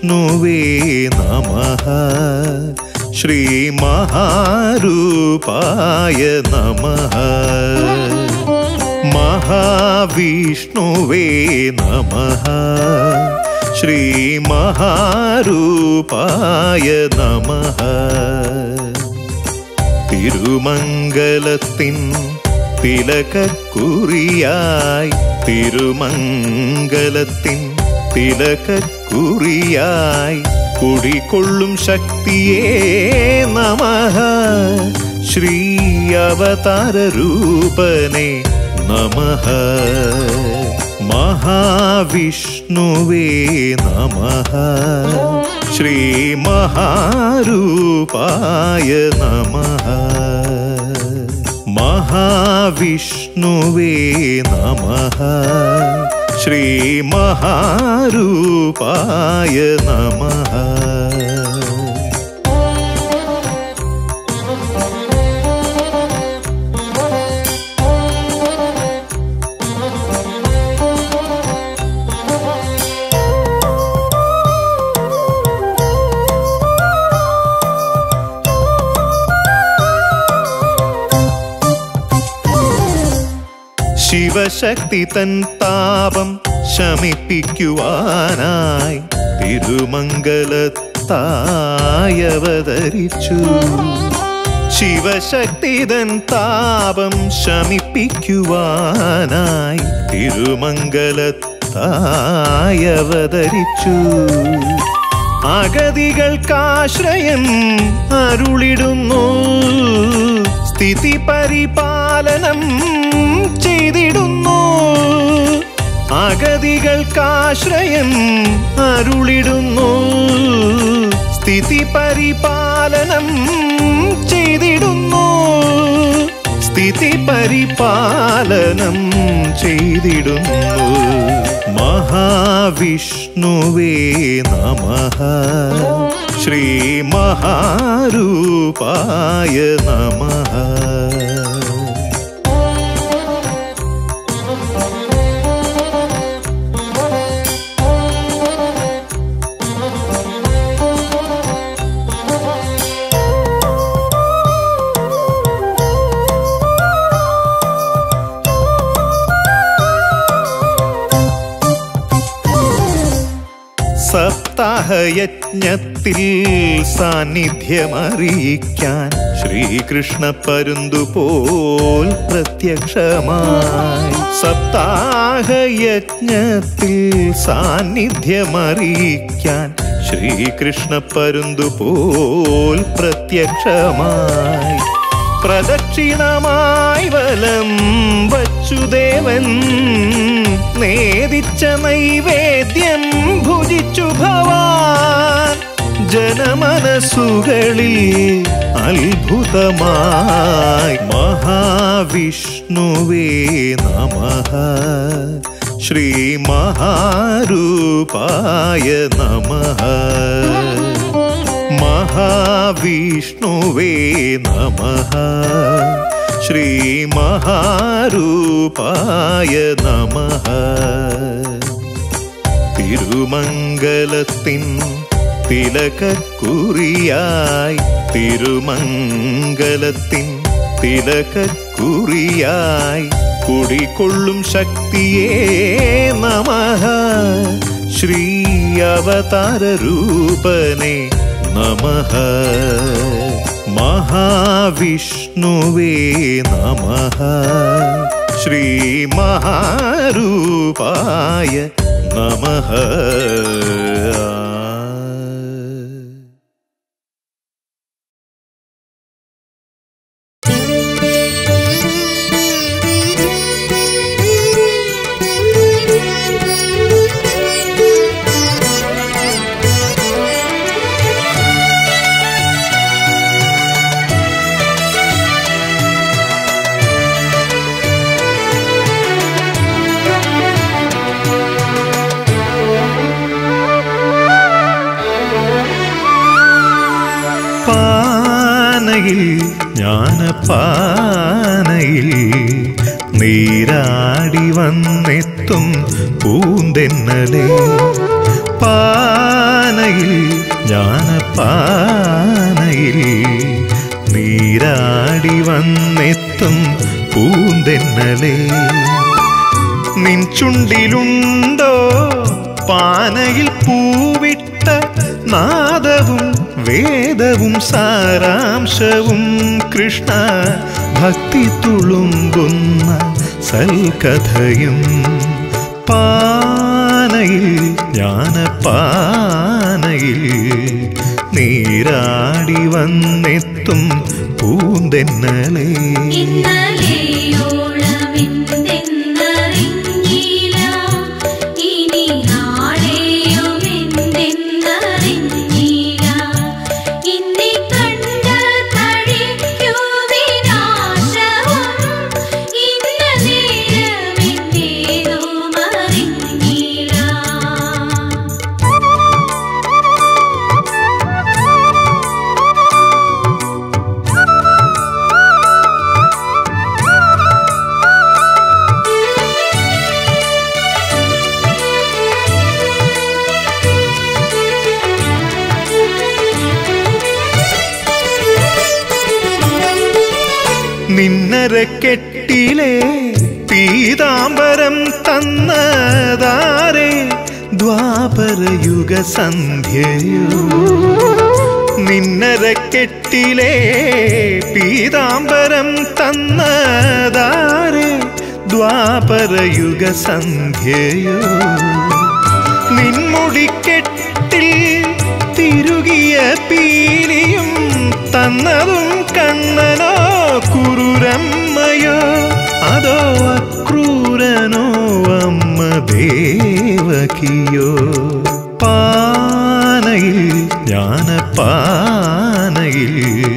മഹാവിഷ്ണുവേ നമ ശ്രീമഹാരൂപായ നമ മഹാവിഷ്ണുവേ നമ ശ്രീമഹാരൂപായ നമ തിരുമംഗലത്തിൻ തിലകക്കുറിയായി തിരുമംഗലത്തിൻ തിലകക്കുറിയായി കുടികൊള്ളും ശക്തിയേ നമ ശ്രീ അവതാരൂപനെ നമ മഹാവിഷ്ണുവേ നമ ശ്രീമഹാരൂപായ നമ മഹാവിഷ്ണുവേ നമ ശ്രീമഹാരൂപായ നമ ശിവശക്തി തൻ താപം ശമിപ്പിക്കുവാനായി തിരുമംഗലത്തായി അവതരിച്ചു ശിവശക്തി തൻ താപം ശമിപ്പിക്കുവാനായി തിരുമംഗലത്തായി അവതരിച്ചു അഗതികൾക്കാശ്രയം അരുളിടുന്നു സ്ഥിതി പരിപാലനം ചെയ്തിടുന്നു അഗതികൾക്കാശ്രയം അരുളിടുന്നു സ്ഥിതി പരിപാലനം ചെയ്തിടുന്നു സ്ഥിതി പരിപാലനം ചെയ്തിടുന്നു മഹാവിഷ്ണുവേ നമ ശ്രീമഹാരൂപായ നമ സപ്താഹയജ്ഞത്തിൽ സാന്നിധ്യമറിയിക്കാൻ ശ്രീകൃഷ്ണ പരുന്തുപോൽ പ്രത്യക്ഷമായി സപ്താഹയജ്ഞത്തിൽ സാന്നിധ്യമറിയിക്കാൻ ശ്രീകൃഷ്ണ പരുന്തുപോൽ പ്രത്യക്ഷമായി പ്രദക്ഷിണമായി വലം വച്ചുദേവൻ നേദിച്ച നൈവേദ്യം ഭുജിച്ചു ഭവാൻ ജനമനസ്സുകളിൽ അത്ഭുതമായി മഹാവിഷ്ണുവേ നമ ശ്രീമഹാരൂപായ നമ മഹാവിഷ്ണുവേ നമ ശ്രീമഹാരൂപായ നമ തിരുമംഗലത്തിൻ തിലകക്കുറിയായി തിരുമംഗലത്തിൻ തിലകക്കുറിയായി കുടികൊള്ളും ശക്തിയേ നമ ശ്രീ അവതാരൂപനെ നമ മഹാവിഷ്ണുവേ നമ ശ്രീമഹാരൂപായ നമ പാനയിൽ ജ്ഞാനപ്പാനയിൽ നീരാടി വന്നെത്തും പൂന്തെന്നലെ പാനയിൽ ജ്ഞാനപ്പാനയിൽ നീരാടി വന്നെത്തും പൂന്തെന്നലേ നിൻ ചുണ്ടിലുണ്ടോ പാനയിൽ പൂവിട്ട നാദവും വേദവും സാരാംശവും കൃഷ്ണ ഭക്തി തുളുമ്പുന്ന സൽക്കഥയും പാനയിൽ ജ്ഞാനപ്പാനയിൽ നീരാടി വന്നെത്തും പൂന്തെന്നലേ ഇന്നലെയോളമെന്തെന്നറിഞ്ഞില്ല ഇനി നാളെയുമെന്തെന്നറിഞ്ഞില്ല ഇന്നീ കണ്ട കഴിക്കൂ വിനാശവും ഇന്ന നേരമെന്തേതും അറിഞ്ഞില്ല നിന്നരക്കെട്ടിലെ പീതാംബരം തന്നതാരെ ദ്വാപരയുഗ സന്ധ്യയോ നിന്നരക്കെട്ടിലെ പീതാംബരം തന്നതാരെ ദ്വാപരയുഗ സന്ധ്യയോ നിൻമുടിക്കെട്ടിൽ തിരുകിയ പീലിയും തന്നതും കണ്ണനോ കുരുരമ്മയോ അതോ അക്രൂരനോ അമ്മ ദേവകിയോ പാനയിൽ ജ്ഞാനപ്പാനയിൽ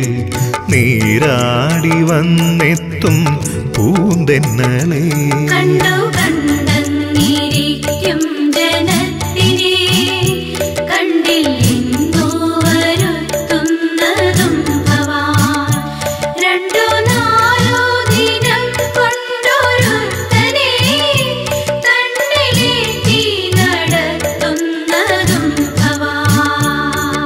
നീരാടി വന്നെത്തും പൂന്തെന്നലേ കണ്ടു കണ്ടെന്നിരിക്കും ജനത്തിനെ കണ്ടില്ലെന്നു വരുത്തുന്നതും ഭവാൻ രണ്ടു നാലോ ദിനം കൊണ്ടൊരുത്തനെ തന്നിലേറ്റി നടത്തുന്നതും ഭവാൻ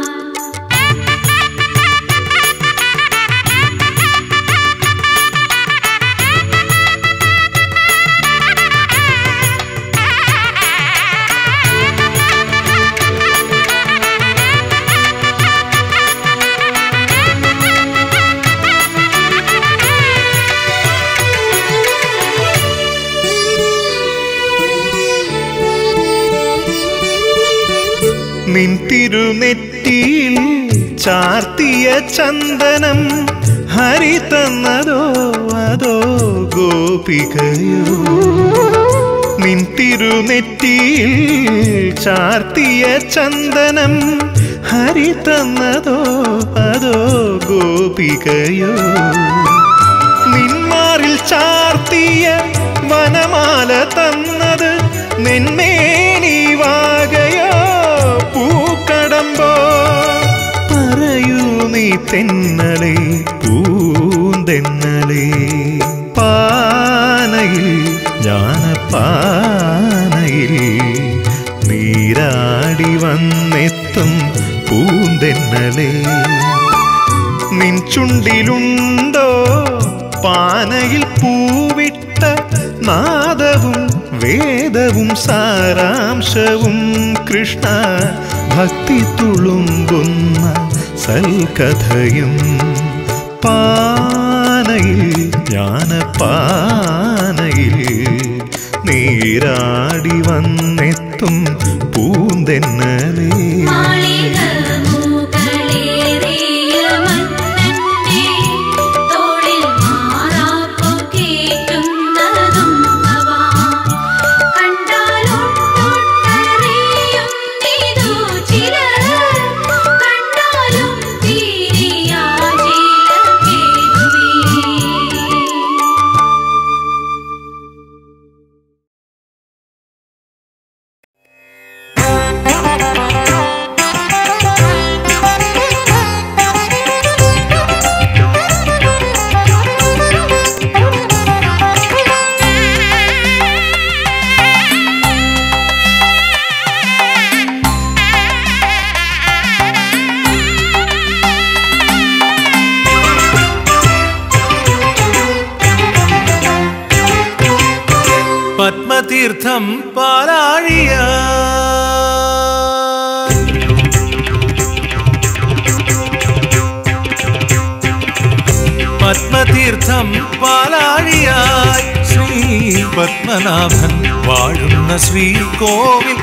നിൻ തിരുനെറ്റിയിൽ ചാർത്തിയ ചന്ദനം ഹരി തന്നതോ അതോ ഗോപികയോ നിൻ തിരുനെറ്റിയിൽ ചാർത്തിയ ചന്ദനം ഹരി തന്നതോ അതോ ഗോപികയോ നിന്മാറിൽ ചാർത്തിയ വനമാല തന്നത് നിന്മേനി വാകയോ പൂക്കടമ്പോ പറയൂ നീ തെന്നലെ പൂന്തെന്നലെ പാനയിൽ ജ്ഞാനപ്പാനയിൽ നീരാടി വന്നെത്തും പൂന്തെന്നലേ നിൻ ചുണ്ടിലുണ്ടോ പാനയിൽ പൂവിട്ട നാദവും വേദവും സാരാംശവും കൃഷ്ണ ഭക്തി തുളുമ്പുന്ന സൽക്കഥയും പാനയിൽ ജ്ഞാനപ്പാനയിൽ നീരാടി വന്നെത്തും പൂന്തെന്നലേ മാളിക മൂകളേറിയ മന്നന്റെ തോളിൽ മാറാപ്പു കേറ്റുന്നതും ഭവാൻ കണ്ടാലൊട്ടൊട്ടറിയും ഇതു ചിലർ കണ്ടാലും തീരിയാ കേതുവേ Thank പത്മതീർത്ഥം പാലാഴിയ പത്മതീർത്ഥം പാലാഴിയായി ശ്രീ പത്മനാഭൻ വാഴുന്ന ശ്രീകോവിൽ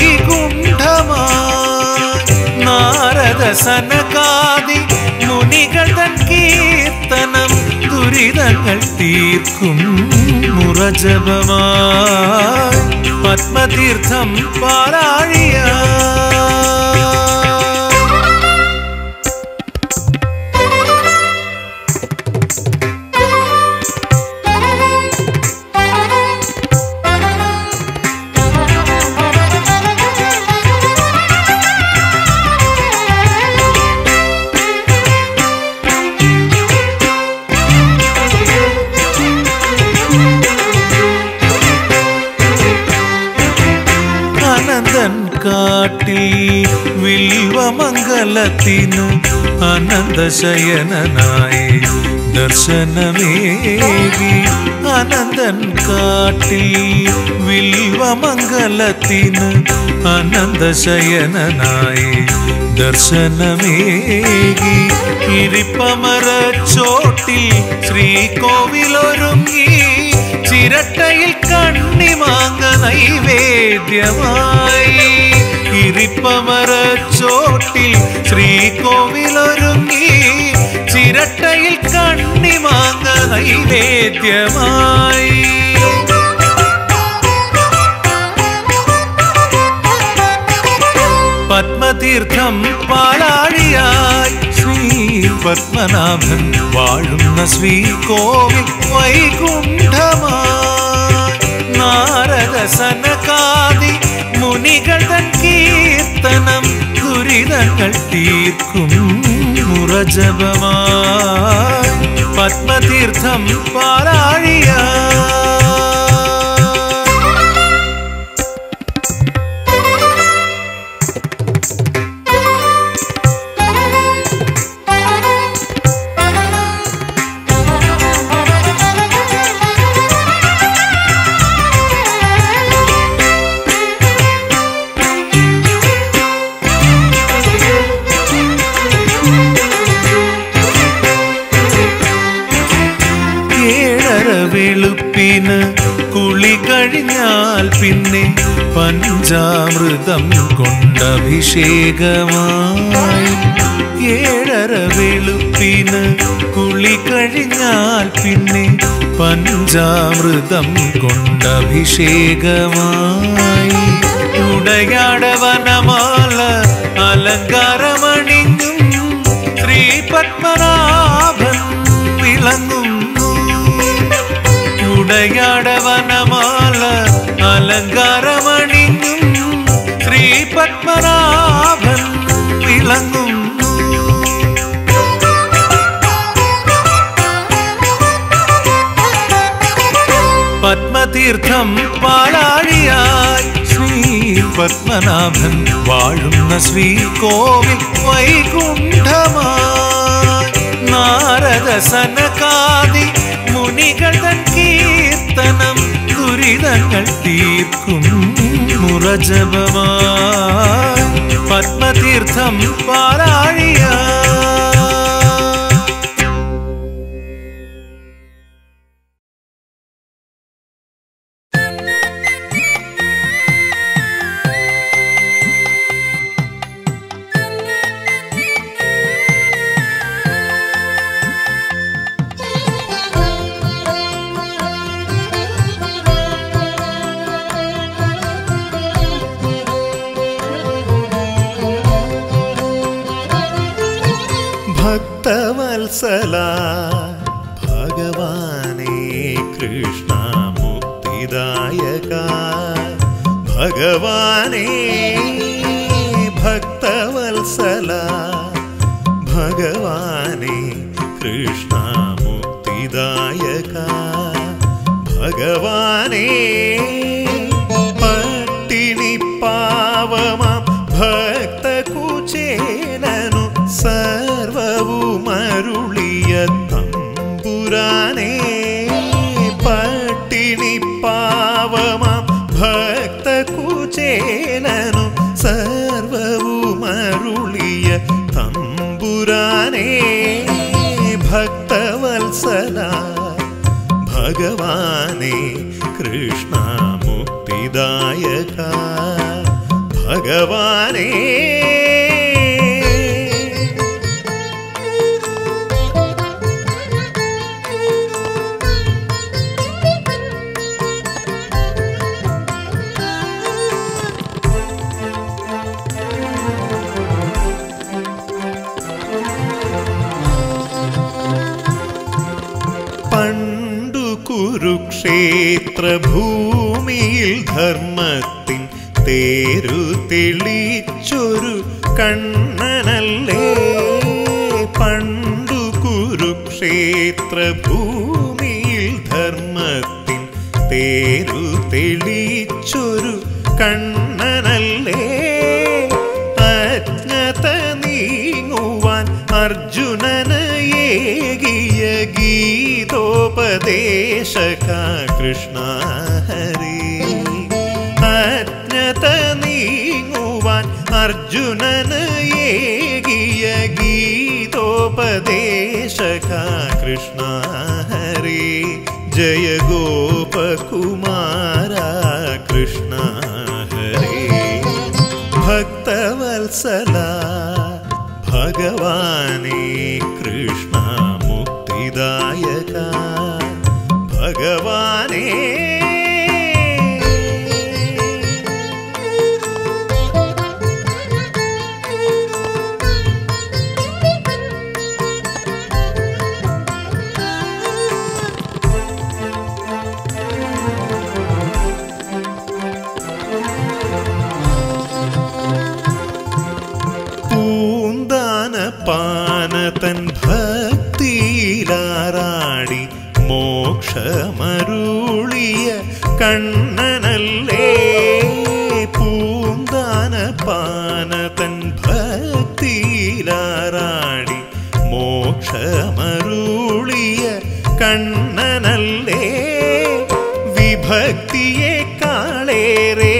വൈകുണ്ഠമായി നാരദ സനകാദി മുനികൾ തൻ കീർത്തനം ദുരിതങ്ങൾ തീർക്കും മുറജപമായി പത്മതീർത്ഥം പാലാഴിയായി അനന്തൻ കാട്ടിൽ വിൽവമംഗലത്തിനു അനന്തശയനനായി ദർശനമേകി അനന്തൻ കാട്ടിൽ വിൽവമംഗലത്തിനു അനന്തശയനനായി ദർശനമേകി ഇരിപ്പമര ചോട്ടിൽ ശ്രീകോവിലൊരുങ്ങി ചിരട്ടയിൽ കണ്ണിമാങ്ങ നൈവേദ്യമായി ഇരിപ്പമര ചോട്ടിൽ ശ്രീകോവിലൊരുങ്ങി ചിരട്ടയിൽ കണ്ണിമാങ്ങ നൈവേദ്യമായി പത്മതീർത്ഥം പാലാഴിയായി ശ്രീ പത്മനാഭൻ വാഴുന്ന ശ്രീകോവിൽ വൈകുണ്ഠമായി നാരദ സനകാദി മുനികൾ തൻ കീർത്തനം ദുരിതങ്ങൾ തീർക്കും മുറജപമായി പത്മതീർത്ഥം പാലാഴിയായി ഏഴര വെളുപ്പിന് കുളി കഴിഞ്ഞാൽ പിന്നെ പഞ്ചാമൃതം കൊണ്ടഭിഷേകമായി ഏഴര വെളുപ്പിന് കുളി കഴിഞ്ഞാൽ പിന്നെ പഞ്ചാമൃതം കൊണ്ടഭിഷേകമായി ഉടയാടവനമാല അലങ്കാരമണിഞ്ഞും ശ്രീ പത്മനാഭൻ വിളങ്ങുന്നു ഉടയാടവനമാല അലങ്കാരമണിഞ്ഞും ശ്രീ പത്മനാഭൻ വിളങ്ങുന്നു പത്മതീർത്ഥം പാലാഴിയായി ശ്രീ പത്മനാഭൻ വാഴുന്ന ശ്രീകോവിൽ വൈകുണ്ഠമായി നാരദ സനകാദി മുനികൾ തൻ കീർത്തനം ദുരിതങ്ങൾ തീർക്കും മുറജപമായി പത്മതീർത്ഥം പാലാഴിയായി ഭക്തവത്സല ഭഗവാനേ കൃഷ്ണ മുക്തിദായക ഭഗവാനേ ഭക്തവത്സല ഭഗവാനേ കൃഷ്ണ മുക്തിദായക ഭഗവാനേ പട്ടിണി പാവമാം ഭക്തകുചേലനു സർവവുമരുളിയ തമ്പുരാനേ പട്ടിണി പാവമാം സർവവുമരുളിയ തമ്പുരാനേ ഭക്തവത്സല ഭഗവാനേ കൃഷ്ണ മുക്തിദായക ഭഗവാനേ പണ്ടു കുരുക്ഷേത്ര ഭൂമിയിൽ ധർമ്മത്തിൻ തേരു തെളിച്ചൊരു കണ്ണനല്ലേ പണ്ടു കുരുക്ഷേത്ര ഭൂമിയിൽ ധർമ്മത്തിൻ തേരു തെളിച്ചൊരു കണ്ണനല്ലേ അജ്ഞത നീങ്ങുവാൻ അർജുനന് ഏകിയ ഗീതോപദേശക കൃഷ്ണ ഹരി അജ്ഞത നീങ്ങുവാൻ അർജുനന് ഏകിയ ഗീതോപദേശക കൃഷ്ണ ഹരി ജയ ഗോപകുമാര കൃഷ്ണ ഹരി ഭക്തവത്സല ഭഗവാനേ കൃഷ്ണ മുക്തിദായക ഭഗവാനേ പൂന്താന പാനതൻ ഭക്തിയിലാറാടി മോക്ഷമരുളിയ കണ്ണനല്ലേ പൂന്താന പാനതൻ ഭക്തിയിലാറാടി മോക്ഷമരുളിയ കണ്ണനല്ലേ വിഭക്തിയെ കാളേറെ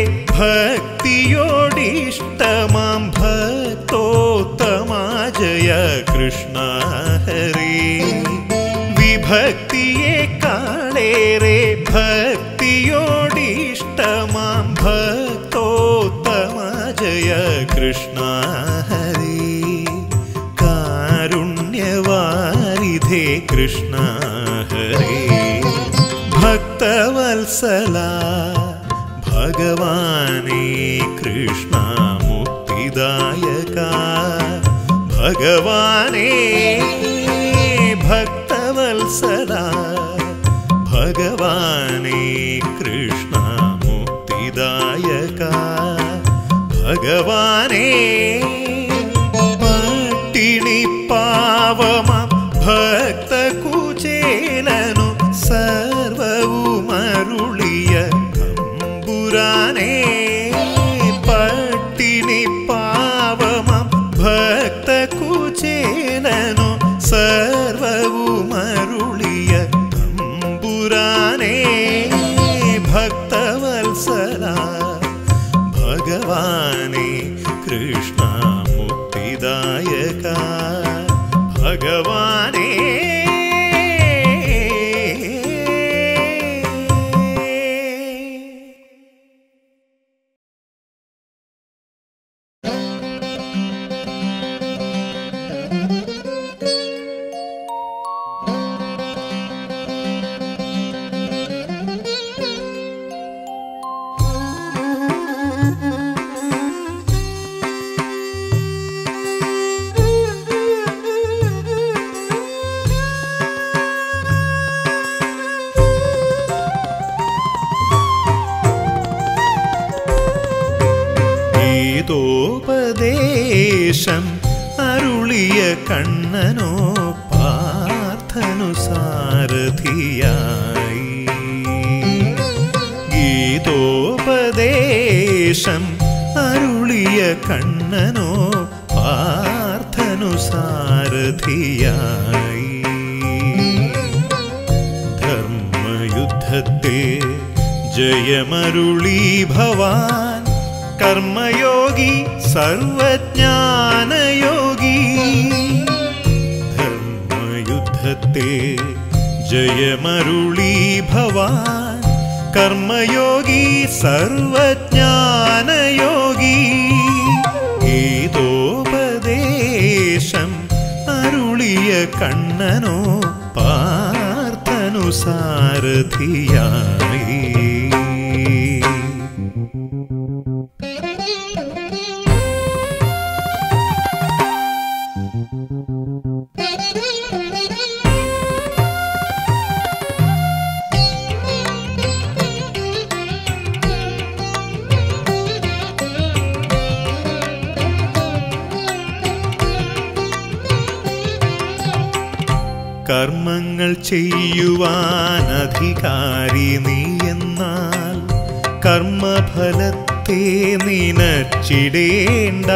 ഭക്തിയോടിഷ്ടമാം ഭക്തോത്തമാ ജയ കൃഷ്ണ ഹരി വിഭക്തിയെ കാളേറെ ഭക്തിയോടിഷ്ടമാം ഭക്തോത്തമാ ജയ കൃഷ്ണ ഹരി കാരുണ്യവാരിധേ കൃഷ്ണ ഹരേ ഭക്തവത്സല ഭഗവാനേ കൃഷ്ണ മുക്തിദായക ഭഗവാനേ ഭക്തവത്സല ഭഗവാനേ കൃഷ്ണ മുക്തിദായക ഭഗവാനേ പട്ടിണി പാവമ ഭക്തകുചേലനു സർവവുമരുളിയ തമ്പുരാനേ പട്ടിണി പാവമ ഭക്തകുചേലനു സർവവുമരുളിയ തമ്പുരാനേ ഭക്തവത്സല ഭഗവാനേ കൃഷ്ണ മുക്തിദായക ഭഗവാനേ ഗീതോപദേശം അരുളിയ കണ്ണനോ പാർത്ഥനു സാരഥിയായി ഗീതോപദേശം അരുളിയ കണ്ണനോ പാർത്ഥനു സാരഥിയായി ധർമ്മയുദ്ധത്തിൽ ജയമരുളി ഭവാൻ കർമ്മയോഗി സർവജ്ഞാനയോഗി ധർമ്മയുദ്ധത്തിൽ ജയമരുളി ഭവാൻ കർമ്മയോഗി സർവജ്ഞാനയോഗി ഗീതോപദേശം അരുളിയ കണ്ണനോ പാർത്ഥനു സാരഥിയായി കർമ്മങ്ങൾ ചെയ്യുവാൻ അധികാരി നീ എന്നാൽ കർമ്മഫലത്തെ നിനച്ചിടേണ്ട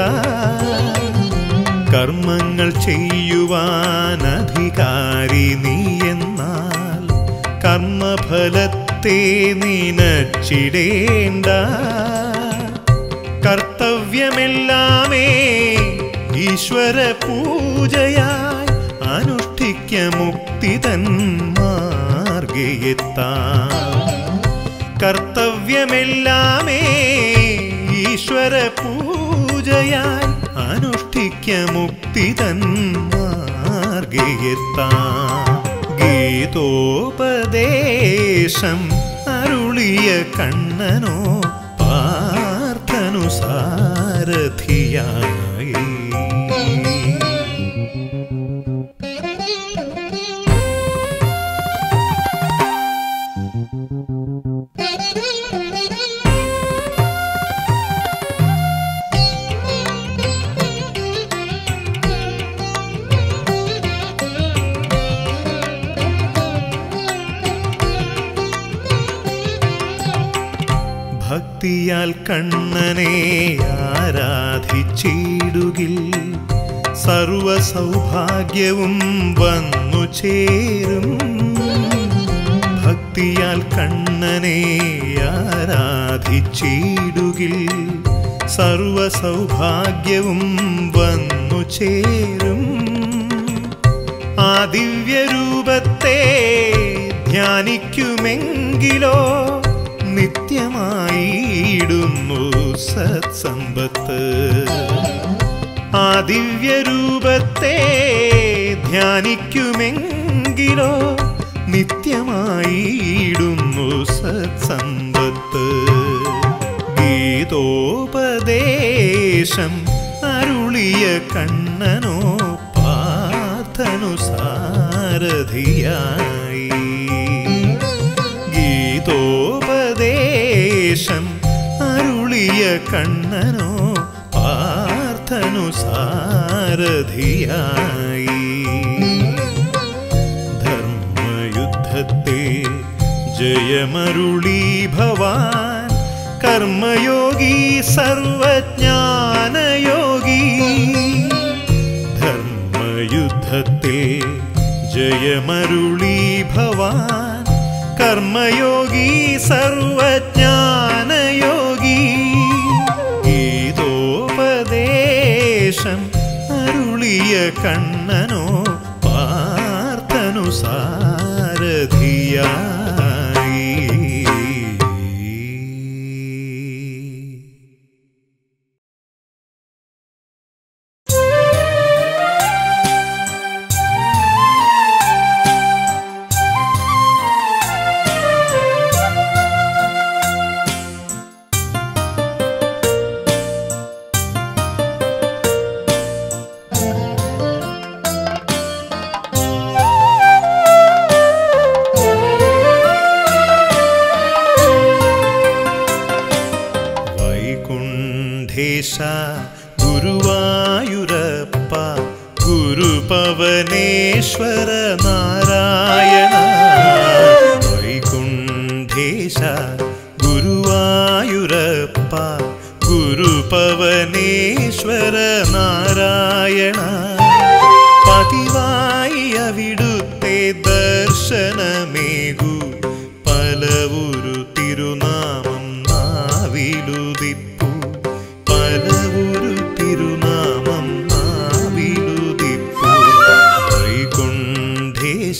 കർമ്മങ്ങൾ ചെയ്യുവാൻ അധികാരി നീ എന്നാൽ കർമ്മഫലത്തെ നിനച്ചിടേണ്ട കർത്തവ്യമെല്ലാമേ ഈശ്വര പൂജയായി അനുഷ്ഠിക്ക മുക്തിതൻ മാർഗയെത്താം കർത്തവ്യമെല്ലാമേ ഈശ്വര പൂജയായി അനുഷ്ഠിക്ക മുക്തിതൻ മാർഗയെത്താം ഗീതോപദേശം അരുളിയ കണ്ണനോ പാർത്ഥനു സാരഥിയായി ഭക്തിയാൽ കണ്ണനെ ആരാധിച്ചിടുകിൽ സർവ സൗഭാഗ്യവും വന്നു ചേരും ഭക്തിയാൽ കണ്ണനെ ആരാധിച്ചിടുകിൽ സർവ സൗഭാഗ്യവും വന്നു ചേരും ആ ദിവ്യരൂപത്തെ ധ്യാനിക്കുമെങ്കിലോ നിത്യമായിടുന്നു സത്സമ്പത്ത് ആ ദിവ്യരൂപത്തെ ധ്യാനിക്കുമെങ്കിലോ നിത്യമായിടുന്നു സത്സമ്പത്ത് ഗീതോപദേശം അരുളിയ കണ്ണനോ പാർത്ഥനു സാരഥിയായി ഗീതോപദേശം അരുളിയ കണ്ണനോ പാർത്ഥനു സാരഥിയായി ധർമ്മയുദ്ധത്തെ ജയമരുളി ഭവാൻ കർമ്മയോഗി സർവജ്ഞാനയോഗി ധർമ്മയുദ്ധത്തെ ജയമരുളി ഭവാൻ കർമ്മയോഗി സർവജ്ഞാനയോഗി ഗീതോപദേശം അരുളിയ കണ്ണനോ പാർത്ഥനു സാരഥിയായി വൈകുണ്ഠേശ ഗുരുവായൂരപ്പ ഗുരുപവനേശ്വര നാരായണ വൈകുണ്ഠേശ ഗുരുവായൂരപ്പ ഗുരുപവനേശ്വര നാരായണ പതിവായി അവിടുത്തെ ദർശനമേകു പലവുരു തിരുനാമം നാവിലുദിപ്പു പലവുരു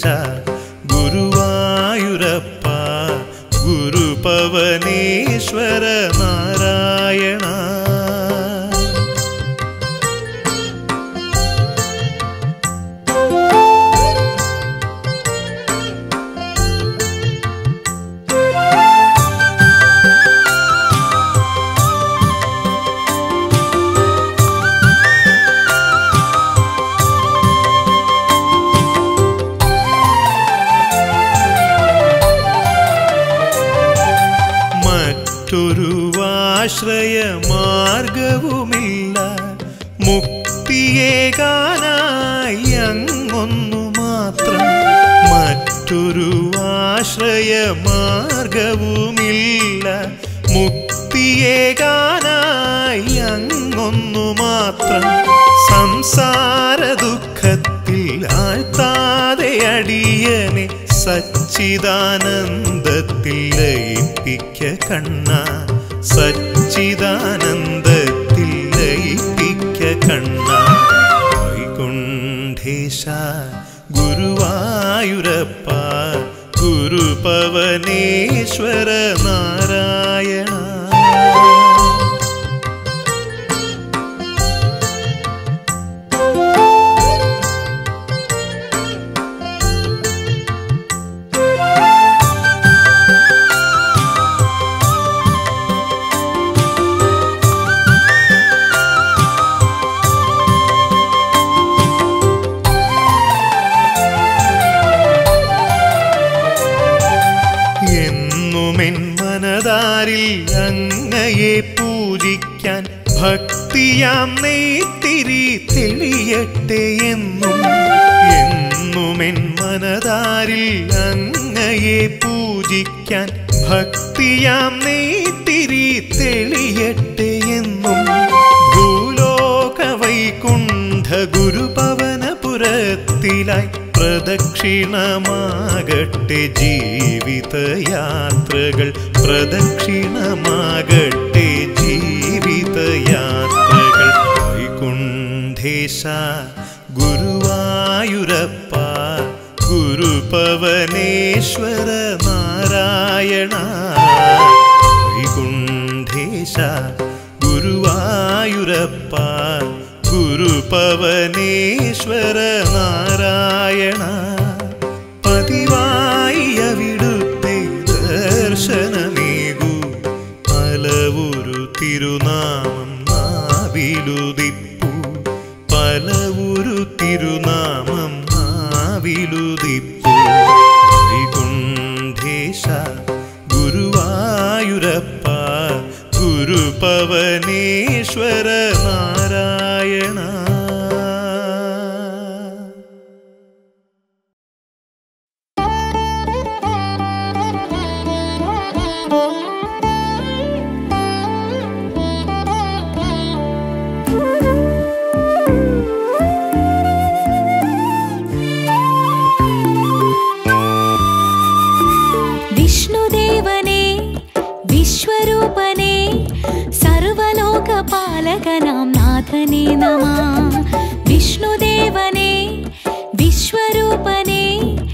ഗുരുവായൂരപ്പ ഗുരുപവനേശ്വര നാരായണ മറ്റൊരു ആശ്രയ മാർഗവുമില്ല മുക്തിയേകാനായി അങ്ങൊന്നു മാത്രം മറ്റൊരു ആശ്രയ മാർഗവുമില്ല മുക്തിയേകാനായി അങ്ങൊന്നു മാത്രം സംസാര ദുഃഖത്തിൽ ആഴ്ത്താതെ അടിയനെ സച്ചിദാനന്ദത്തിൽ ലയിപ്പിക്ക കണ്ണ സച്ചിദാനന്ദത്തിൽ ലയിപ്പിക്ക കണ്ണ വൈകുണ്ഠേശ ഗുരുവായൂരപ്പ ഗുരുപവനേശ്വര നാരായണ എന്നുമെൻ മനതാരിൽ അങ്ങയെ പൂജിക്കാൻ ഭക്തിയാം നെയ്ത്തിരി തെളിയട്ടെ എന്നും എന്നുമെൻ മനതാരിൽ അങ്ങയെ പൂജിക്കാൻ ഭക്തിയാം നെയ്ത്തിരി തെളിയട്ടെ എന്നും ഭൂലോക വൈകുണ്ഠ ഗുരുപവനപുരത്തിലായി പ്രദക്ഷിണമാകട്ടെ ജീവിതയാത്രകൾ പ്രദക്ഷിണമാകട്ടെ ജീവിതയാത്രകൾ വൈകുണ്ഠേശ ഗുരുവായൂരപ്പ ഗുരുപവനേശ്വര നാരായണ വൈകുണ്ഠേശ ഗുരുവായൂരപ്പ ഗുരുപവനേശ്വര നാരായണ പതിവായി അവിടുത്തെ ദർശനമേകൂ പലവുരു തിരുനാമം നാവിലുദിപ്പു പലവുരു തിരുനാമം നാവിലുദിപ്പു വൈകുണ്ഠേശ ഗുരുവായൂരപ്പ ഗുരുപവനേശ്വര നാരായണ വിഷ്ണുദേവനെ വിശ്വരൂപനെ സർവലോകപാലകനാം നാഥനെ നമ വിഷ്ണുദേവനെ വിശ്വരൂപനെ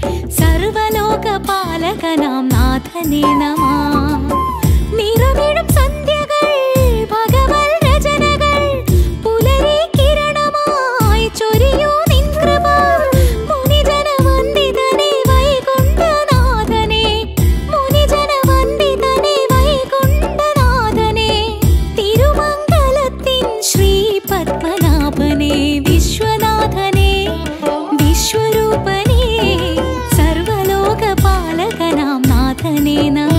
സർവലോകപാലകനാം നാഥനെ നമ നിറമിഴും സന്ധ്യകൾ ഭഗവൽ രചനകൾ പുലരി കിരണമായി ചൊരിയൂ നിൻ കൃപ മുനിജന വന്ദിതനെ വൈകുണ്ഠനാഥനെ മുനിജന വന്ദിതനെ വൈകുണ്ഠനാഥനെ തിരുമംഗലത്തിൻ ശ്രീ പത്മനാഭനെ വിശ്വനാഥനെ വിശ്വരൂപനെ സർവലോകപാലകനാം നാഥനെ നമ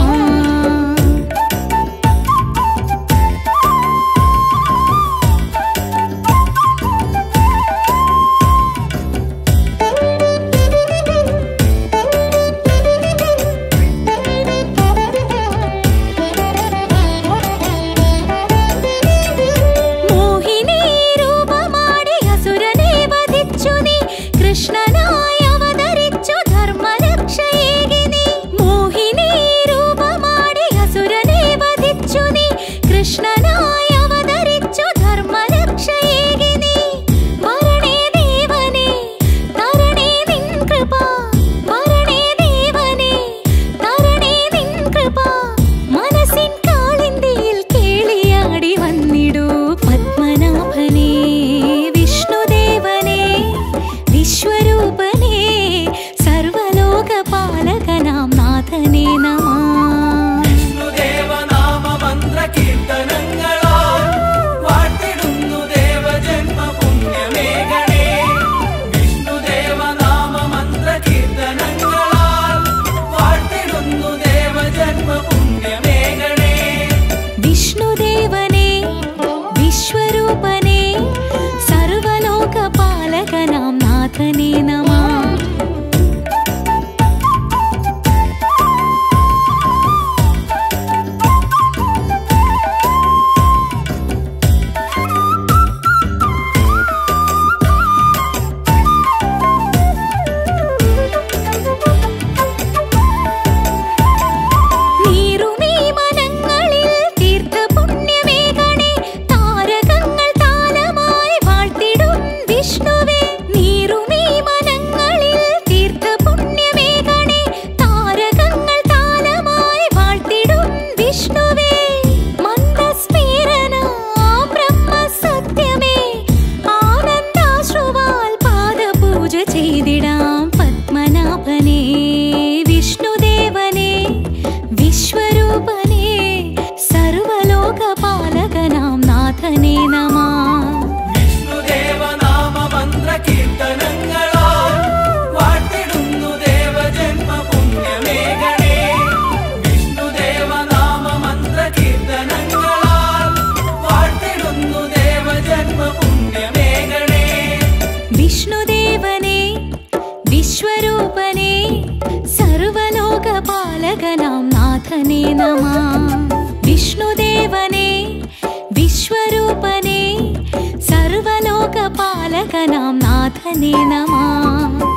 മോഹിനി രൂപമാടി അസുരനെ വധിച്ചു നീ കൃഷ്ണനായി അവതരിച്ചു വിശ്വരൂപനേ സർവലോകപാലകനാം നാഥനേ നമ വിഷ്ണുദേവനേ വിശ്വരൂപനേ സർവലോകപാലകനാം നാഥനേ നമ